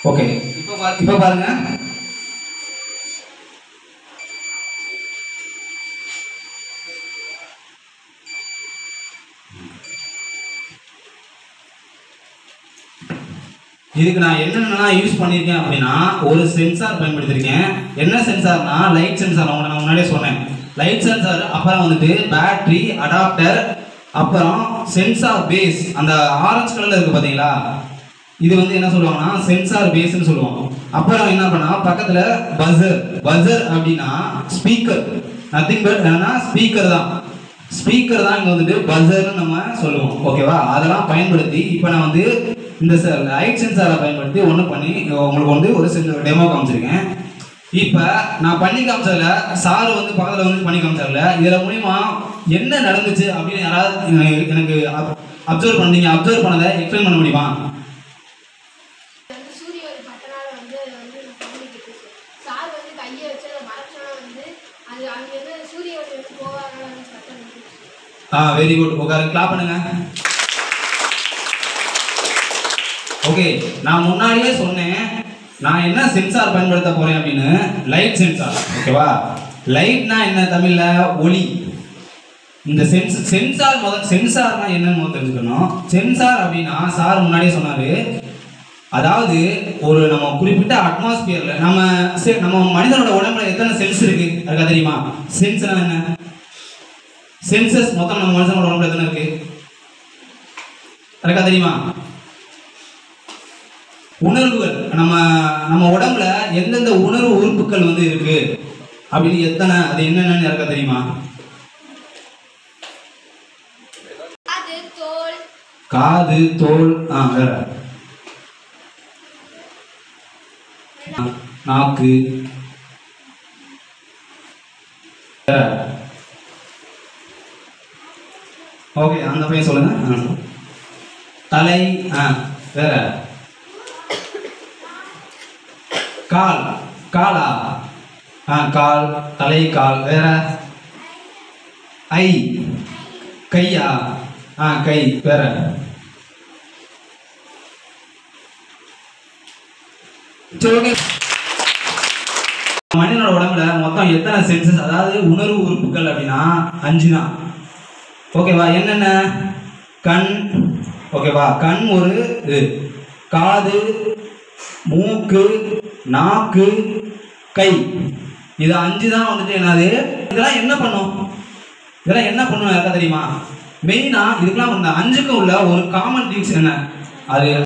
Okay இப்போ பா இப்போ பாருங்க இதுக்கு நான் என்னென்னலாம் யூஸ் பண்ணியிருக்கேன் அப்படின்னா ஒரு சென்சார் பயன்படுத்தியிருக்கேன் என்ன சென்சார்னா லைட் சென்சார் உங்களை நான் முன்னாடியே சொன்னேன் லைட் சென்சார் அப்புறம் வந்துட்டு பேட்டரி அடாப்டர் அப்புறம் சென்சார் பேஸ் அந்த ஆரஞ்சு கலர்ல இருக்கு பாத்தீங்களா இது வந்து என்ன சொல்லுவாங்கன்னா சென்சார் பேஸ்னு சொல்லுவாங்க அப்புறம் என்ன பண்ணா பக்கத்துல பஸர் பஸர் அப்படின்னா ஸ்பீக்கர் நத்திங் பட் என்னன்னா ஸ்பீக்கர் தான் ஸ்பீக்கர் தான் இங்க வந்துட்டு பஸர்னு நம்ம சொல்லுவோம் ஓகேவா அதெல்லாம் பயன்படுத்தி இப்போ நான் வந்து இந்த லைட் சென்சாரை பயன்படுத்தி ஒன்று பண்ணி உங்களுக்கு வந்து ஒரு டெமோ காமிச்சிருக்கேன் இப்போ நான் பண்ணி காமிச்சதுல சார் வந்து பக்கத்தில் வந்து பண்ணி காமிச்சார்ல இதில் மூலியமா என்ன நடந்துச்சு அப்படின்னு யாராவது எனக்கு- எனக்கு அப்சர்வ் பண்ணீங்க அப்சர்வ் பண்ணதை எக்ஸ்பிளைன் பண்ண முடியுமா வந்து சூரிய ஒளி பட்டனால வந்து அது வந்து கம்யூனிகேட் சார் வந்து கையை வச்சு அதை மறைச்சோன்னா வந்து அது அங்கேருந்து சூரிய ஒளி வந்து போகாதனால வந்து சத்தம் வந்துச்சு ஆ வெரி குட் உட்காரு கிளாப் பண்ணுங்க ஓகே நான் முன்னாடியே சொன்னேன் நான் என்ன சென்சார் பயன்படுத்த போறேன் அப்படின்னு லைட் சென்சார் ஓகேவா லைட்னா என்ன தமிழ்ல ஒளி இந்த சென்ஸ் சென்சார் முதல் சென்சார்னா என்னன்னு முதல்ல தெரிஞ்சுக்கணும் சென்சார் அப்படின்னா சார் முன்னாடியே சொன்னாரு அதாவது ஒரு நம்ம குறிப்பிட்ட அட்மாஸ்பியர்ல நம்ம செ- நம்ம மனிதனோட உடம்புல எத்தனை சென்ஸ் இருக்கு இருக்கா தெரியுமா சென்ஸ்னா என்ன சென்சஸ் மொத்தம் நம்ம மனுஷனோட உடம்புல எத்தனை இருக்கு இருக்கா தெரியுமா உணர்வுகள் நம்ம நம்ம உடம்புல எந்தெந்த உணர்வு உறுப்புகள் வந்து இருக்கு அப்படின்னு எத்தனை அது என்னென்னு இருக்கா தெரியுமா அது தோல் காது தோல் ஆ வேற ஆ, நாக்கு வேற ஓகே அந்த பையன் சொல்லுங்க ஆ. தலை ஆ வேற கால் காலா ஆ கால் தலை கால் வேற ஐ கையா ஆ கை வேற சரி ஓகே மனிதனோட உடம்புல மொத்தம் எத்தனை சென்சஸ் அதாவது உணர்வு உறுப்புகள் அப்படின்னா அஞ்சு தான் ஓகேவா என்னென்ன கண் ஓகேவா கண் ஒரு இது காது மூக்கு நாக்கு கை இது அஞ்சு தான் வந்துட்டு என்னது இதெல்லாம் என்ன பண்ணும் இதெல்லாம் என்ன பண்ணும் யாருக்கா தெரியுமா மெயினா இதுக்கெல்லாம் இந்த அஞ்சுக்கும் உள்ள ஒரு காமன் திங்ஸ் என்ன அது